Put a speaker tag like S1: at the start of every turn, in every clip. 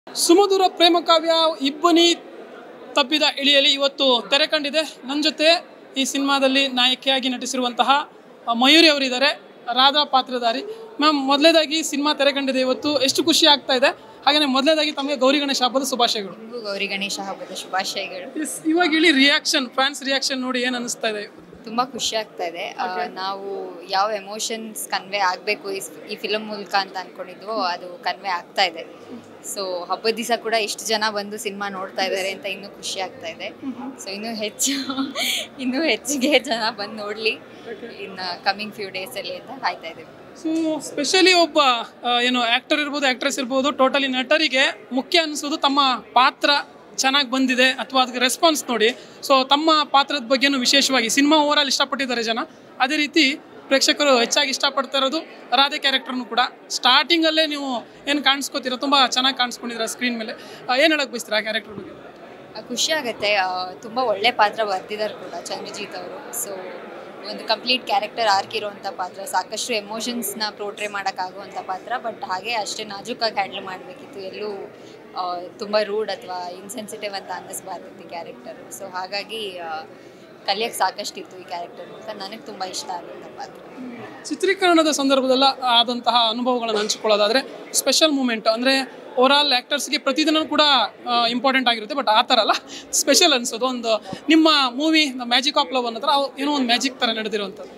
S1: ಸುಮಧುರ ಪ್ರೇಮ ಕಾವ್ಯ ಇಬ್ಬನಿ ತಪ್ಪಿದ ಇಳಿಯಲಿ ಇವತ್ತು ತೆರೆ ಕಂಡಿದೆ ನನ್ನ ಜೊತೆ ಈ ಸಿನಿಮಾದಲ್ಲಿ ನಾಯಕಿಯಾಗಿ ನಟಿಸಿರುವಂತಹ ಅ, ಮಯೂರಿ ಅವರಿದ್ದಾರೆ ರಾಧಾ ಪಾತ್ರಧಾರಿ ಮ್ಯಾಮ್ ಮೊದಲೇದಾಗಿ ಸಿನಿಮಾ ತೆರೆ ಕಂಡಿದೆ ಇವತ್ತು ಎಷ್ಟು ಖುಷಿ ಆಗ್ತಾ ಇದೆ ಹಾಗೆಯೇ ಮೊದಲೇದಾಗಿ ತಮಗೆ ಗೌರಿ ಗಣೇಶ ಹಬ್ಬದ ಶುಭಾಶಯಗಳು
S2: ನಿಮಗೂ ಗೌರಿ ಗಣೇಶ ಹಬ್ಬದ ಶುಭಾಶಯಗಳು
S1: ಎಸ್ ಇವಾಗ ಇಳಿ ರಿಯಾಕ್ಷನ್ ಫ್ಯಾನ್ಸ್ ರಿಯಾಕ್ಷನ್ ನೋಡಿ ಏನು ಅನಿಸ್ತಾ ಇದೆ
S2: ತುಂಬಾ ಖುಷಿ ಆಗ್ತಾ ಇದೆ ಆ, ನಾವು ಯಾವ ಎಮೋಷನ್ಸ್ ಕನ್ವೆ ಆಗಬೇಕು ಈ ಫಿಲಮ್ ಮೂಲಕ ಅಂತ ಅನ್ಕೊಂಡಿದ್ವೋ ಅದು ಕನ್ವೆ ಆಗ್ತಾ ಇದೆ ಸೊ ಹಬ್ಬದ ದಿವಸ ಕೂಡ ಎಷ್ಟು ಜನ ಬಂದು ಸಿನಿಮಾ ನೋಡ್ತಾ ಇದ್ದಾರೆ ಅಂತ ಇನ್ನೂ ಖುಷಿ ಆಗ್ತಾ ಇದೆ ಸೊ ಇನ್ನೂ ಹೆಚ್ಚು ಇನ್ನೂ ಹೆಚ್ಚಿಗೆ ಜನ ಬಂದು ನೋಡ್ಲಿ ಇನ್ನು ಕಮಿಂಗ್ ಫ್ಯೂ ಡೇಸ್ ಅಲ್ಲಿ ಅಂತ ಕಾಯ್ತಾ ಇದ್ದೀವಿ
S1: ಸೊ ಸ್ಪೆಷಲಿ ಒಬ್ಬ ಆ, ಏನು ಆಕ್ಟರ್ ಇರ್ಬೋದು ಆಕ್ಟ್ರೆಸ್ ಇರ್ಬೋದು ಟೋಟಲಿ ನಟರಿಗೆ ಮುಖ್ಯ ಅನಿಸೋದು ತಮ್ಮ ಪಾತ್ರ ಚೆನ್ನಾಗಿ ಬಂದಿದೆ ಅಥವಾ ಅದಕ್ಕೆ ರೆಸ್ಪಾನ್ಸ್ ನೋಡಿ ಸೊ ತಮ್ಮ ಪಾತ್ರದ ಬಗ್ಗೆನೂ ವಿಶೇಷವಾಗಿ ಸಿನಿಮಾ ಓವರಾಲ್ ಇಷ್ಟಪಟ್ಟಿದ್ದಾರೆ ಜನ ಅದೇ ರೀತಿ ಪ್ರೇಕ್ಷಕರು ಹೆಚ್ಚಾಗಿ ಇಷ್ಟಪಡ್ತಾ ಇರೋದು ರಾಧೆ ಕ್ಯಾರೆಕ್ಟರ್ನು ಕೂಡ ಸ್ಟಾರ್ಟಿಂಗಲ್ಲೇ ನೀವು ಏನು ಕಾಣಿಸ್ಕೋತೀರ ತುಂಬ ಚೆನ್ನಾಗಿ ಕಾಣಿಸ್ಕೊಂಡಿದ್ದೀರ ಸ್ಕ್ರೀನ್ ಮೇಲೆ ಏನು ಹೇಳಕ್ ಬಯಸ್ತೀರಾ ಆ ಕ್ಯಾರೆಕ್ಟರ್ ಬಗ್ಗೆ
S2: ಆ, ಖುಷಿ ಆಗುತ್ತೆ ಆ, ತುಂಬಾ ಒಳ್ಳೆ ಪಾತ್ರ ಬರ್ತಿದ್ದಾರೆ ಕೂಡ ಚಂದ್ರಜಿತ್ ಅವರು ಸೊ ಒಂದು ಕಂಪ್ಲೀಟ್ ಕ್ಯಾರೆಕ್ಟರ್ ಆರ್ಕ್ ಇರುವಂಥ ಪಾತ್ರ ಸಾಕಷ್ಟು ಎಮೋಷನ್ಸ್ನ ಪ್ರೋಟ್ರೆ ಮಾಡೋಕ್ಕಾಗುವಂಥ ಪಾತ್ರ ಬಟ್ ಹಾಗೆ ಅಷ್ಟೇ ನಾಜೂಕಾಗಿ ಹ್ಯಾಂಡಲ್ ಮಾಡಬೇಕಿತ್ತು ಎಲ್ಲೂ ಆ, ತುಂಬ ರೂಡ್ ಅಥವಾ ಇನ್ಸೆನ್ಸಿಟಿವ್ ಅಂತ ಅನ್ನಿಸ್ಬಾರ್ದಿತ್ತು ಈ ಕ್ಯಾರೆಕ್ಟರು ಸೊ ಹಾಗಾಗಿ ಕಲಿಯೋಕ್ಕೆ ಸಾಕಷ್ಟಿತ್ತು ಈ ಕ್ಯಾರೆಕ್ಟರ್ ಮೂಲಕ ನನಗೆ ತುಂಬ ಇಷ್ಟ ಆಗುವಂಥ ಪಾತ್ರ
S1: ಚಿತ್ರೀಕರಣದ ಸಂದರ್ಭದಲ್ಲ ಆದಂತಹ ಅನುಭವಗಳನ್ನು ಹಂಚಿಕೊಳ್ಳೋದಾದ್ರೆ ಸ್ಪೆಷಲ್ ಮೂಮೆಂಟ್ ಅಂದರೆ ಓವರಾಲ್ ಆ್ಯಕ್ಟರ್ಸ್ಗೆ ಪ್ರತಿದಿನ ಕೂಡ ಇಂಪಾರ್ಟೆಂಟ್ ಆಗಿರುತ್ತೆ ಬಟ್ ಆ ಥರ ಅಲ್ಲ ಸ್ಪೆಷಲ್ ಅನ್ಸೋದು ಒಂದು ನಿಮ್ಮ ಮೂವಿ ಮ್ಯಾಜಿಕ್ ಆಫ್ ಲವ್ ಅನ್ನೋ ಥರ ಅವು ಏನೋ ಒಂದು ಮ್ಯಾಜಿಕ್ ಥರ ನಡೆದಿರುವಂಥದ್ದು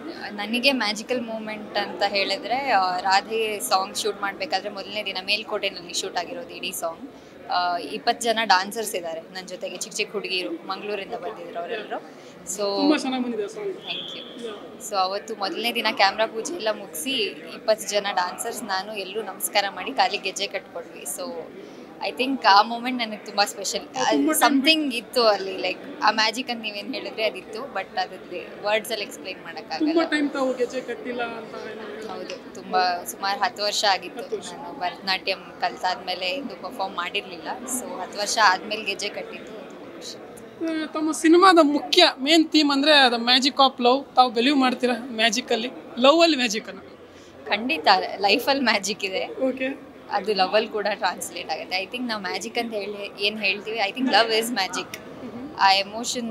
S2: ನನಗೆ ಮ್ಯಾಜಿಕಲ್ ಮೂಮೆಂಟ್ ಅಂತ ಹೇಳಿದ್ರೆ ಆ, ರಾಧೆ ಸಾಂಗ್ ಶೂಟ್ ಮಾಡಬೇಕಾದ್ರೆ ಮೊದಲನೇ ದಿನ ಮೇಲ್ಕೋಟೆನಲ್ಲಿ ಶೂಟ್ ಆಗಿರೋದು ಇಡೀ ಸಾಂಗ್ ಇಪ್ಪತ್ತು ಜನ ಡಾನ್ಸರ್ಸ್ ಇದ್ದಾರೆ ನನ್ನ ಜೊತೆಗೆ ಚಿಕ್ಕ ಚಿಕ್ಕ ಹುಡುಗಿರು ಮಂಗಳೂರಿಂದ ಬಂದಿದ್ರು ಅವರೆಲ್ಲರು ಸೊ
S1: ತುಂಬ ಚೆನ್ನಾಗಿ ಬಂದಿದೆ ಸಾಂಗ್
S2: ಥ್ಯಾಂಕ್ ಯು ಸೊ ಅವತ್ತು ಮೊದಲನೇ ದಿನ ಕ್ಯಾಮ್ರಾ ಪೂಜೆ ಎಲ್ಲ ಮುಗಿಸಿ ಇಪ್ಪತ್ತು ಜನ ಡಾನ್ಸರ್ಸ್ ನಾನು ಎಲ್ಲರೂ ನಮಸ್ಕಾರ ಮಾಡಿ ಕಾಲಿಗೆ ಗೆಜ್ಜೆ ಕಟ್ಕೊಡ್ವಿ ಸೊ ಐ ಥಿಂಕ್ ಆ ಮೂಮೆಂಟ್ ನನಗೆ ತುಂಬ ಸ್ಪೆಷಲ್ ಸಮಥಿಂಗ್ ಇತ್ತು ಅಲ್ಲಿ ಲೈಕ್ ಆ ಮ್ಯಾಜಿಕ್ ಅಂತ ನೀವೇನು ಹೇಳಿದ್ರೆ ಅದಿತ್ತು ಬಟ್ ಅದ್ರದ್ದು ವರ್ಡ್ಸಲ್ಲಿ ಎಕ್ಸ್ಪ್ಲೈನ್
S1: ತುಂಬ
S2: ಮಾಡೋಕ್ಕಾಗಲ್ಲ
S1: ಟೈಮ್ ತಾವು ಗೆಜ್ಜೆ ಕಟ್ಟಿಲ್ಲ ಅಂತ ಏನೋ
S2: ಹೌದು ತುಂಬ ಸುಮಾರು ಹತ್ತು ವರ್ಷ ಆಗಿತ್ತು ನಾನು ಭರತನಾಟ್ಯಂ ಕಲ್ತಾದ್ಮೇಲೆ ಎಂದು ಪರ್ಫಾರ್ಮ್ ಮಾಡಿರಲಿಲ್ಲ ಸೊ ಹತ್ತು ವರ್ಷ ಆದ್ಮೇಲೆ ಗೆಜ್ಜೆ ಕಟ್ಟಿದ್ದು ತುಂಬ ಖುಷಿ ಆಯ್ತು.
S1: ಆ, ತಮ್ಮ ಸಿನಿಮಾದ ಮುಖ್ಯ ಮೇನ್ ಥೀಮ್ ಅಂದರೆ ಅದು ಮ್ಯಾಜಿಕ್ ಆಫ್ ಲವ್ ತಾವು ಬಿಲೀವ್ ಮಾಡ್ತೀರಾ ಮ್ಯಾಜಿಕಲ್ಲಿ ಲವಲ್ಲಿ ಮ್ಯಾಜಿಕನ್ನು
S2: ಖಂಡಿತ ಲೈಫಲ್ಲಿ ಮ್ಯಾಜಿಕ್ ಇದೆ
S1: ಓಕೆ
S2: ಅದು ಲವಲ್ ಕೂಡ ಟ್ರಾನ್ಸ್ಲೇಟ್ ಆಗುತ್ತೆ ಐ ಥಿಂಕ್ ನಾವು ಮ್ಯಾಜಿಕ್ ಅಂತ ಹೇಳಿ ಏನು ಹೇಳ್ತೀವಿ I think love is magic ಆ ಎಮೋಷನ್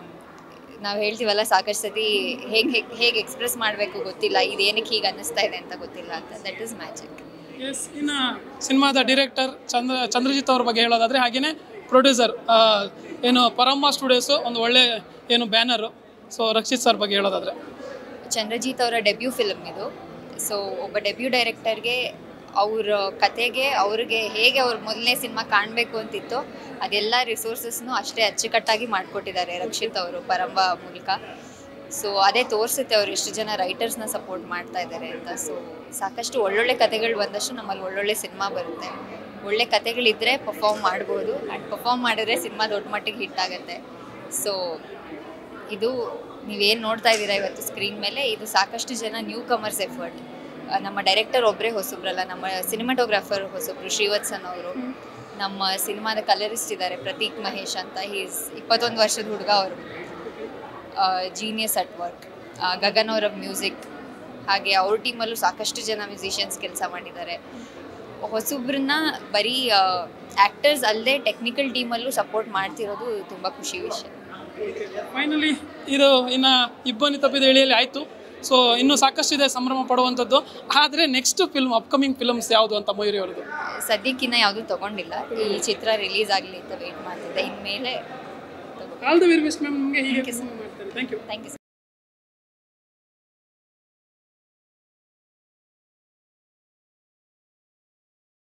S2: ನಾವು ಹೇಳ್ತೀವಲ್ಲ ಸಾಕಷ್ಟು ಸತಿ ಹೇಗೆ ಹೇಗೆ ಎಕ್ಸ್ಪ್ರೆಸ್ ಮಾಡಬೇಕು ಗೊತ್ತಿಲ್ಲ ಇದೇನಕ್ಕೆ ಹೀಗೆ ಅನ್ನಿಸ್ತಾ ಇದೆ ಅಂತ ಗೊತ್ತಿಲ್ಲ ಅಂತ ದಟ್ ಇಸ್ ಮ್ಯಾಜಿಕ್
S1: ಎಸ್ ಇನ್ನು ಸಿನಿಮಾದ ಡೈರೆಕ್ಟರ್ ಚಂದ್ರ ಚಂದ್ರಜಿತ್ ಅವ್ರ ಬಗ್ಗೆ ಹೇಳೋದಾದ್ರೆ ಹಾಗೆಯೇ ಪ್ರೊಡ್ಯೂಸರ್ ಏನು ಪರಮ್ಮ ಸ್ಟುಡಿಯೋಸು ಒಂದು ಒಳ್ಳೆ ಏನು ಬ್ಯಾನರು ಸೊ ರಕ್ಷಿತ್ ಸರ್ ಬಗ್ಗೆ ಹೇಳೋದಾದ್ರೆ
S2: ಚಂದ್ರಜಿತ್ ಅವರ ಡೆಬ್ಯೂ ಫಿಲ್ಮ್ ಇದು ಸೊ ಒಬ್ಬ ಡೆಬ್ಯೂ ಡೈರೆಕ್ಟರ್ಗೆ ಅವ್ರ ಕತೆಗೆ ಅವ್ರಿಗೆ ಹೇಗೆ ಅವ್ರ ಮೊದಲನೇ ಸಿನಿಮಾ ಕಾಣಬೇಕು ಅಂತಿತ್ತು ಅದೆಲ್ಲ ರಿಸೋರ್ಸಸ್ನು ಅಷ್ಟೇ ಅಚ್ಚುಕಟ್ಟಾಗಿ ಮಾಡಿಕೊಟ್ಟಿದ್ದಾರೆ ರಕ್ಷಿತ್ ಅವರು ಪರಂಬ ಮೂಲಕ ಸೊ ಅದೇ ತೋರಿಸುತ್ತೆ ಅವ್ರು ಎಷ್ಟು ಜನ ರೈಟರ್ಸ್ನ ಸಪೋರ್ಟ್ ಮಾಡ್ತಾ ಇದ್ದಾರೆ ಅಂತ ಸೊ ಸಾಕಷ್ಟು ಒಳ್ಳೊಳ್ಳೆ ಕತೆಗಳು ಬಂದಷ್ಟು ನಮ್ಮಲ್ಲಿ ಒಳ್ಳೊಳ್ಳೆ ಸಿನಿಮಾ ಬರುತ್ತೆ ಒಳ್ಳೆ ಕತೆಗಳಿದ್ದರೆ ಪರ್ಫಾರ್ಮ್ ಮಾಡ್ಬೋದು ಆ್ಯಂಡ್ ಪರ್ಫಾರ್ಮ್ ಮಾಡಿದ್ರೆ ಸಿನಿಮಾ ದೊಡ್ಡ ಮಟ್ಟಿಗೆ ಹಿಟ್ ಆಗುತ್ತೆ ಸೊ ಇದು ನೀವೇನು ನೋಡ್ತಾ ಇದ್ದೀರಾ ಇವತ್ತು ಸ್ಕ್ರೀನ್ ಮೇಲೆ ಇದು ಸಾಕಷ್ಟು ಜನ ನ್ಯೂ ಕಮರ್ಸ್ ಎಫರ್ಟ್ ನಮ್ಮ ಡೈರೆಕ್ಟರ್ ಒಬ್ಬರೇ ಹೊಸಬ್ರಲ್ಲ ನಮ್ಮ ಸಿನಿಮಾಟೋಗ್ರಾಫರ್ ಹೊಸಬ್ರು ಶ್ರೀವತ್ಸನ್ ಅವರು ನಮ್ಮ ಸಿನಿಮಾದ ಕಲರಿಸ್ಟ್ ಇದ್ದಾರೆ ಪ್ರತೀಕ್ ಮಹೇಶ್ ಅಂತ ಈಸ್ ಇಪ್ಪತ್ತೊಂದು ವರ್ಷದ ಹುಡುಗ ಅವರು ಜೀನಿಯಸ್ ಅಟ್ ವರ್ಕ್ ಗಗನ್ ಅವರ ಮ್ಯೂಸಿಕ್ ಹಾಗೆ ಅವ್ರ ಟೀಮಲ್ಲೂ ಸಾಕಷ್ಟು ಜನ ಮ್ಯೂಸಿಷಿಯನ್ಸ್ ಕೆಲಸ ಮಾಡಿದ್ದಾರೆ ಹೊಸಬ್ರನ್ನ ಬರೀ ಆ್ಯಕ್ಟರ್ಸ್ ಅಲ್ಲದೆ ಟೆಕ್ನಿಕಲ್ ಟೀಮಲ್ಲೂ ಸಪೋರ್ಟ್ ಮಾಡ್ತಿರೋದು ತುಂಬ ಖುಷಿ ವಿಷಯ
S1: ಫೈನಲಿ ಇದು ಇನ್ನು ಇಬ್ಬನಿ ತಪ್ಪಿದ ಹೇಳಿಯಲ್ಲಿ ಆಯಿತು ಸೊ ಇನ್ನೂ ಸಾಕಷ್ಟಿದೆ ಸಂಭ್ರಮ ಪಡುವಂಥದ್ದು ಆದರೆ ನೆಕ್ಸ್ಟ್ ಫಿಲ್ಮ್ ಅಪ್ಕಮಿಂಗ್ ಫಿಲ್ಮ್ಸ್ ಯಾವುದು ಅಂತ ಮಯೂರಿ ಅವ್ರದ್ದು
S2: ಸದ್ಯಕ್ಕಿನ್ನ ಯಾವುದೂ ತಗೊಂಡಿಲ್ಲ ಈ ಚಿತ್ರ ರಿಲೀಸ್ ಆಗಲಿ ಅಂತ ವೆಯ್ಟ್ ಮಾಡ್ತಿದ್ದೆ ಇನ್ಮೇಲೆ
S1: all the very best ma'am ನಿಮಗೆ ಹೀಗೆ ಮಾಡ್ತಾರೆ ಥ್ಯಾಂಕ್ ಯು
S2: ಥ್ಯಾಂಕ್ ಯು